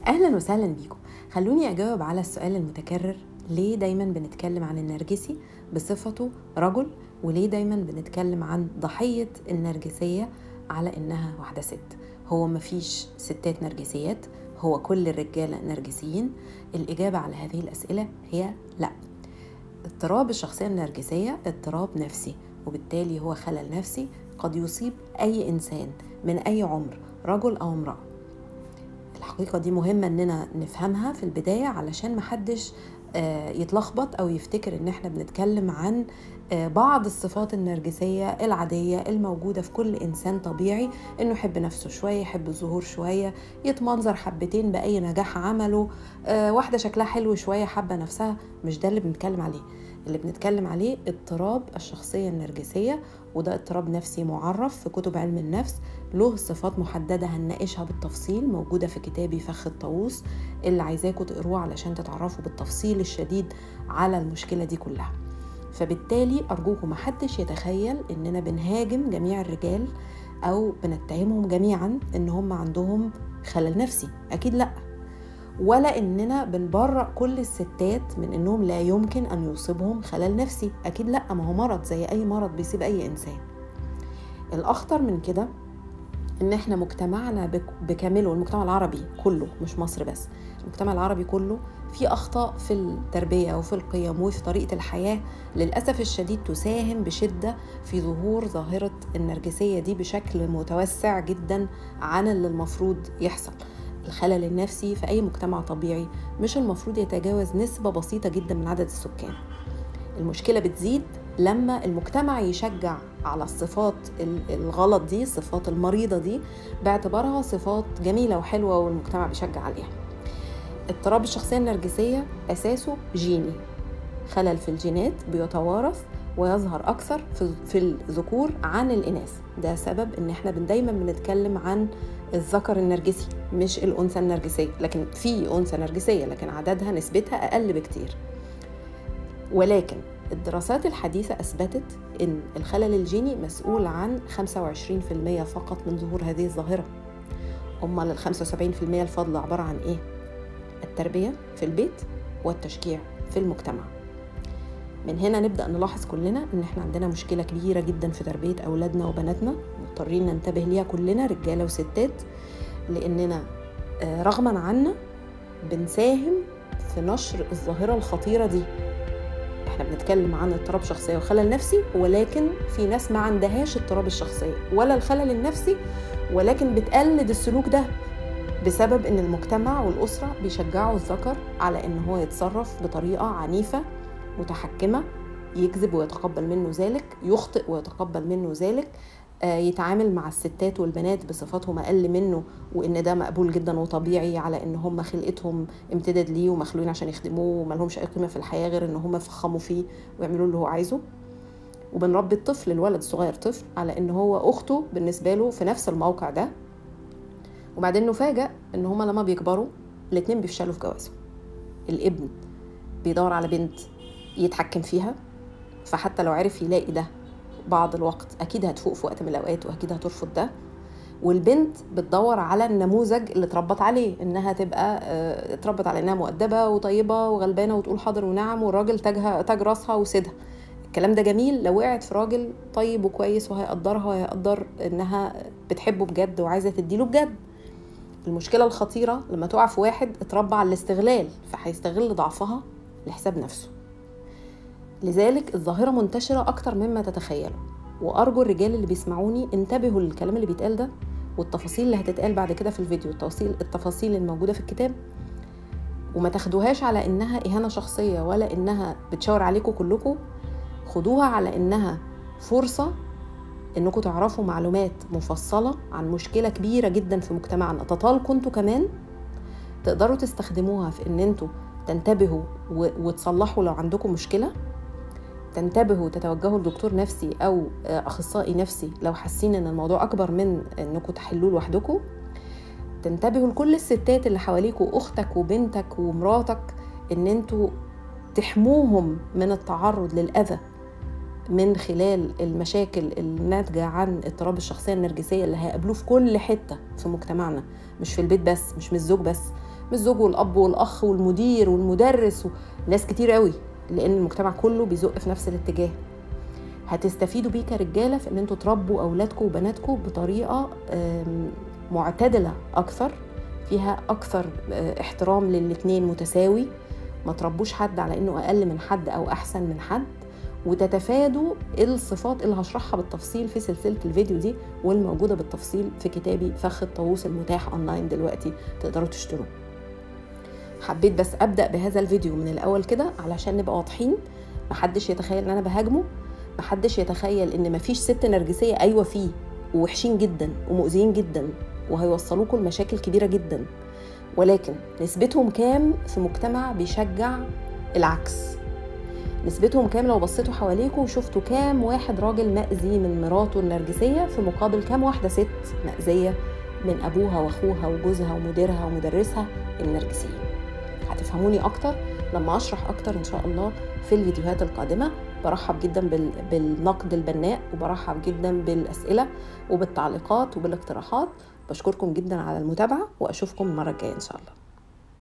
اهلا وسهلا بيكم خلوني اجاوب على السؤال المتكرر ليه دايما بنتكلم عن النرجسي بصفته رجل وليه دايما بنتكلم عن ضحية النرجسية على انها واحدة ست هو مفيش ستات نرجسيات هو كل الرجالة نرجسيين الإجابة على هذه الأسئلة هي لا اضطراب الشخصية النرجسية اضطراب نفسي وبالتالي هو خلل نفسي قد يصيب أي إنسان من أي عمر رجل أو امرأة الحقيقة دي مهمة إننا نفهمها في البداية علشان محدش يتلخبط أو يفتكر إن إحنا بنتكلم عن بعض الصفات النرجسية العادية الموجودة في كل إنسان طبيعي إنه يحب نفسه شوية يحب الظهور شوية يتمنظر حبتين بأي نجاح عمله واحدة شكلها حلو شوية حابة نفسها مش ده اللي بنتكلم عليه اللي بنتكلم عليه اضطراب الشخصية النرجسية وده اضطراب نفسي معرف في كتب علم النفس له صفات محددة هنناقشها بالتفصيل موجودة في كتابي فخ الطاووس اللي عايزاكم تقروه علشان تتعرفوا بالتفصيل الشديد على المشكلة دي كلها فبالتالي أرجوكم محدش يتخيل إننا بنهاجم جميع الرجال أو بنتهمهم جميعا إن هم عندهم خلل نفسي أكيد لأ ولا اننا بنبرأ كل الستات من انهم لا يمكن ان يصيبهم خلل نفسي اكيد لا ما هو مرض زي اي مرض بيصيب اي انسان الاخطر من كده ان احنا مجتمعنا بكامله المجتمع العربي كله مش مصر بس المجتمع العربي كله في اخطاء في التربيه وفي القيم وفي طريقه الحياه للاسف الشديد تساهم بشده في ظهور ظاهره النرجسيه دي بشكل متوسع جدا عن اللي المفروض يحصل الخلل النفسي في أي مجتمع طبيعي مش المفروض يتجاوز نسبة بسيطة جدا من عدد السكان المشكلة بتزيد لما المجتمع يشجع على الصفات الغلط دي الصفات المريضة دي باعتبارها صفات جميلة وحلوة والمجتمع بيشجع عليها اضطراب الشخصية النرجسية أساسه جيني خلل في الجينات بيتوارث ويظهر أكثر في الذكور عن الإناث ده سبب إن إحنا دايما بنتكلم عن الذكر النرجسي مش الأنثى النرجسية لكن في أنثى نرجسية لكن عددها نسبتها أقل بكتير ولكن الدراسات الحديثة أثبتت إن الخلل الجيني مسؤول عن 25% فقط من ظهور هذه الظاهرة أمال ال 75% الفضل عبارة عن إيه؟ التربية في البيت والتشجيع في المجتمع من هنا نبدأ نلاحظ كلنا إن إحنا عندنا مشكلة كبيرة جدا في تربية أولادنا وبناتنا مضطرين ننتبه ليها كلنا رجالة وستات لأننا رغما عنا بنساهم في نشر الظاهرة الخطيرة دي احنا بنتكلم عن اضطراب شخصية وخلل نفسي ولكن في ناس ما عندهاش اضطراب الشخصية ولا الخلل النفسي ولكن بتقلد السلوك ده بسبب ان المجتمع والأسرة بيشجعوا الذكر على ان هو يتصرف بطريقة عنيفة متحكمة يكذب ويتقبل منه ذلك يخطئ ويتقبل منه ذلك يتعامل مع الستات والبنات بصفاتهم اقل منه وان ده مقبول جدا وطبيعي على ان هم خلقتهم امتداد ليه ومخلوقين عشان يخدموه وما لهمش اي قيمه في الحياه غير ان هم يفخموا فيه ويعملوا اللي هو عايزه وبنربي الطفل الولد الصغير طفل على ان هو اخته بالنسبه له في نفس الموقع ده وبعدين نفاجئ ان هما لما بيكبروا الاتنين بيفشلوا في جوازهم الابن بيدور على بنت يتحكم فيها فحتى لو عرف يلاقي ده بعض الوقت اكيد هتفوق في وقت من الاوقات واكيد هترفض ده والبنت بتدور على النموذج اللي اتربت عليه انها تبقى اتربت على انها مؤدبه وطيبه وغلبانه وتقول حاضر ونعم والراجل تاجها تاج راسها وسيدها الكلام ده جميل لو وقعت في راجل طيب وكويس وهيقدرها وهيقدر انها بتحبه بجد وعايزه تديله بجد المشكله الخطيره لما تقع في واحد اتربى على الاستغلال فهيستغل ضعفها لحساب نفسه لذلك الظاهرة منتشرة أكتر مما تتخيلوا وأرجو الرجال اللي بيسمعوني انتبهوا للكلام اللي بيتقال ده والتفاصيل اللي هتتقال بعد كده في الفيديو التفاصيل التفاصيل الموجودة في الكتاب وما تاخدوهاش على إنها إهانة شخصية ولا إنها بتشاور عليكم كلكم خدوها على إنها فرصة إنكم تعرفوا معلومات مفصلة عن مشكلة كبيرة جدا في مجتمعنا تطالكم انتوا كمان تقدروا تستخدموها في إن انتوا تنتبهوا وتصلحوا لو عندكم مشكله تنتبهوا وتتوجهوا لدكتور نفسي او اخصائي نفسي لو حاسين ان الموضوع اكبر من انكم تحلوه لوحدكم تنتبهوا لكل الستات اللي حواليكوا اختك وبنتك ومراتك ان انتوا تحموهم من التعرض للاذى من خلال المشاكل الناتجة عن اضطراب الشخصية النرجسية اللي هيقابلوه في كل حتة في مجتمعنا مش في البيت بس مش من الزوج بس من الزوج والاب والاخ والمدير والمدرس وناس كتير قوي لان المجتمع كله بيزق في نفس الاتجاه هتستفيدوا بيه كرجاله في ان انتوا تربوا اولادكم وبناتكم بطريقه معتدله اكثر فيها اكثر احترام للاتنين متساوي ما تربوش حد على انه اقل من حد او احسن من حد وتتفادوا الصفات اللي هشرحها بالتفصيل في سلسله الفيديو دي والموجوده بالتفصيل في كتابي فخ الطاووس المتاح اونلاين دلوقتي تقدروا تشتروه حبيت بس ابدا بهذا الفيديو من الاول كده علشان نبقى واضحين محدش يتخيل ان انا بهاجمه محدش يتخيل ان مفيش ست نرجسيه ايوه فيه ووحشين جدا ومؤذيين جدا وهيوصلوكوا لمشاكل كبيره جدا ولكن نسبتهم كام في مجتمع بيشجع العكس نسبتهم كام لو بصيتوا حواليكم وشفتوا كام واحد راجل مأذي من مراته النرجسية في مقابل كام واحدة ست مأذية من أبوها وأخوها وجوزها ومديرها ومدرسها النرجسيين هتفهموني أكتر لما أشرح أكتر إن شاء الله في الفيديوهات القادمة برحب جدا بالنقد البناء وبرحب جدا بالأسئلة وبالتعليقات وبالاقتراحات بشكركم جدا على المتابعة وأشوفكم المرة الجاية إن شاء الله